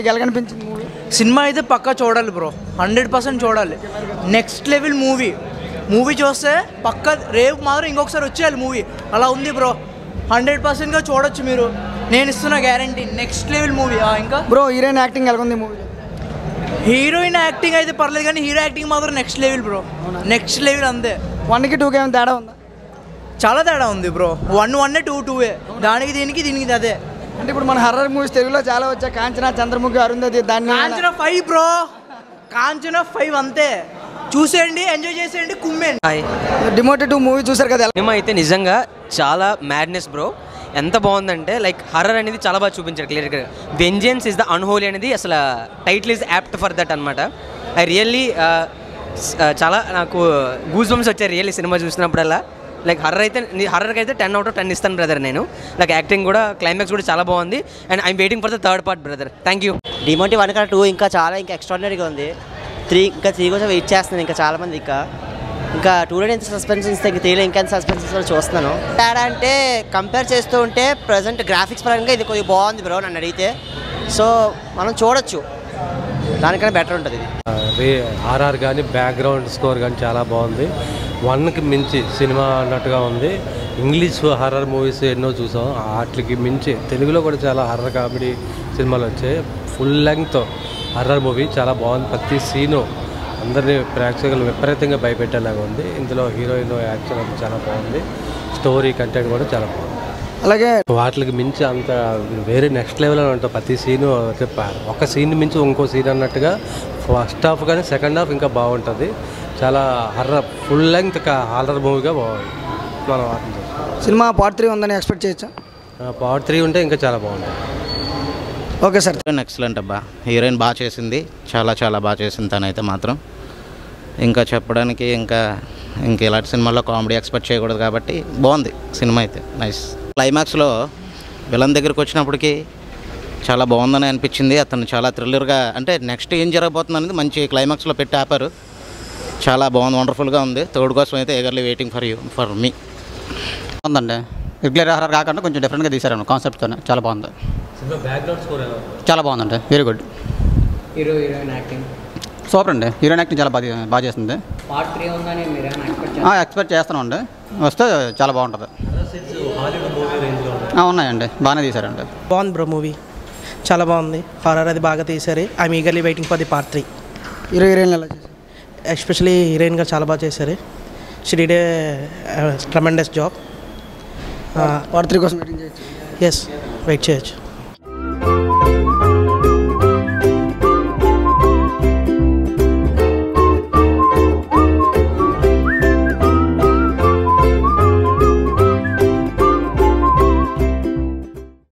మీకు ఎలా కనిపించింది మూవీ సినిమా అయితే పక్కా చూడాలి బ్రో హండ్రెడ్ పర్సెంట్ చూడాలి నెక్స్ట్ లెవెల్ మూవీ మూవీ చూస్తే పక్క రేపు మాత్రం ఇంకొకసారి వచ్చేయాలి మూవీ అలా ఉంది బ్రో హండ్రెడ్ పర్సెంట్గా చూడొచ్చు మీరు నేను ఇస్తున్న గ్యారంటీ నెక్స్ట్ లెవెల్ మూవీ ఇంకా బ్రో హీరోయిన్ యాక్టింగ్ ఎలా ఉంది మూవీ హీరోయిన్ యాక్టింగ్ అయితే పర్లేదు కానీ హీరో యాక్టింగ్ మాత్రం next level bro next level అంతే వన్కి టూకి ఏమైనా తేడా ఉందా చాలా తేడా ఉంది బ్రో వన్ వన్ టూ టూవే దానికి దీనికి దీనికి అదే అంటే ఇప్పుడు మన హర్రర్ మూవీస్ తెలుగులో చాలా వచ్చాయి కాంచనా చంద్రముఖి అరుంధతి దాన్ని Kanchana five bro Kanchana five అంతే చూసేయండి ఎంజాయ్ చేసేయండి కుమ్మేయండి హాయ్ డిమోటెడ్ టూ మూవీ చూసారు కదా ఎలా- సినిమా అయితే నిజంగా చాలా మ్యాడ్నెస్ బ్రో ఎంత బాగుందంటే లైక్ హర్రర్ అనేది చాలా బాగా చూపించారు క్లియర్గా వెంజెన్స్ ఇస్ ద అన్హోలీ అనేది అసలు title is apt for that అనమాట ఐ రియల్లీ చాలా నాకు గూస్ బంప్స్ వచ్చాయి రియల్లీ సినిమా చూసినప్పుడల్లా లైక్ హర్రర్ అయితే హర్రర్కి అయితే టెన్ అవుట్ ఆఫ్ టెన్ ఇస్తాను బ్రదర్ నేను లైక్ యాక్టింగ్ కూడా క్లైమాక్స్ కూడా చాలా బాగుంది and I'm waiting for the third part brother thank you డిమోటి వన్ కన్నా టూ ఇంకా చాలా ఇంకా ఎక్స్ట్రాడినరీగా ఉంది త్రీ ఇంకా త్రీ కోసం వెయిట్ చేస్తున్నాను ఇంకా చాలా మంది ఇంకా ఇంకా టూలో ఎంత సస్పెన్స్ ఇస్తే ఇంకా త్రీలో ఇంకా ఎంత సస్పెన్స్ ఇస్తారో చూస్తున్నాను తేడా అంటే కంపేర్ చేస్తూ ఉంటే ప్రజెంట్ గ్రాఫిక్స్ పరంగా ఇది కొద్దిగా బాగుంది బ్రో నన్ను అడిగితే సో మనం చూడొచ్చు దానికన్నా బెటర్ ఉంటుంది ఇది రే ఆర్ఆర్ కానీ బ్యాక్గ్రౌండ్ స్కోర్ కానీ చాలా బాగుంది వన్కి మించి సినిమా అన్నట్టుగా ఉంది ఇంగ్లీష్ హర్రర్ మూవీస్ ఎన్నో చూసాం వాటికి మించి తెలుగులో కూడా చాలా హర్రర్ కామెడీ సినిమాలు వచ్చాయి ఫుల్ లెంగ్త్ హర్రర్ మూవీ చాలా బాగుంది ప్రతి సీను అందరినీ ప్రేక్షకులు విపరీతంగా భయపెట్టేలాగా ఉంది ఇందులో హీరోయిన్ యాక్షన్ అంతా చాలా బాగుంది స్టోరీ కంటెంట్ కూడా చాలా బాగుంది అలాగే వాటికి మించి అంత వేరే నెక్స్ట్ లెవెల్ అని ఉంటుంది ప్రతి సీను ఒక సీన్ మించి ఇంకో సీన్ అన్నట్టుగా ఫస్ట్ హాఫ్ కానీ సెకండ్ హాఫ్ ఇంకా బాగుంటుంది చాలా హర్రర్ ఫుల్ లెంగ్త్ హారర్ మూవీగా బాగుంది మనం అర్థం చేసుకోవాలి సినిమా పార్ట్ త్రీ ఉందని ఎక్స్పెక్ట్ చేయొచ్చా పార్ట్ త్రీ ఉంటే ఇంకా చాలా బాగుంటుంది ఓకే సార్ హీరోయిన్ ఎక్సలెంట్ అబ్బా హీరోయిన్ బాగా చేసింది చాలా చాలా బాగా చేసింది తనైతే మాత్రం ఇంకా చెప్పడానికి ఇంకా ఇంక ఇలాంటి సినిమాల్లో కామెడీ ఎక్స్పెక్ట్ చేయకూడదు కాబట్టి బాగుంది సినిమా అయితే నైస్ క్లైమాక్స్లో విలన్ దగ్గరికి వచ్చినప్పటికి చాలా బాగుందని అనిపించింది అతను చాలా థ్రిల్లర్గా అంటే నెక్స్ట్ ఏం జరగబోతుంది అనేది మంచి క్లైమాక్స్లో పెట్టి ఆపారు చాలా బాగుంది వండర్ఫుల్గా ఉంది థర్డ్ కోసం అయితే eagerly waiting for you for me ఉందండి రెగ్యులర్ హారర్ కాకుండా కొంచెం డిఫరెంట్గా తీశారు కాన్సెప్ట్తోనే చాలా బాగుంది బ్యాక్గ్రౌండ్ స్కోర్ ఎలా చాలా బాగుందండి very good hero heroine acting super అండి హీరోయిన్ యాక్టింగ్ చాలా బాగా బాగా చేస్తుంది పార్ట్ త్రీ ఉందని మీరు ఎక్స్పెక్ట్ ఆ, ఎక్స్పెక్ట్ చేస్తున్నామండి వస్తే చాలా బాగుంటుంది ఆ, ఉన్నాయండి బాగానే తీశారండి బాగుంది బ్రో మూవీ చాలా బాగుంది హారర్ అది బాగా తీశారు I'm eagerly waiting for the part three hero heroine ఎలా చేశారు ఎస్పెషలీ హీరోయిన్ గారు చాలా బాగా చేశారు she did a tremendous job part three కోసం వెయిటింగ్ చేయొచ్చు ఎస్ వెయిట్ చేయొచ్చు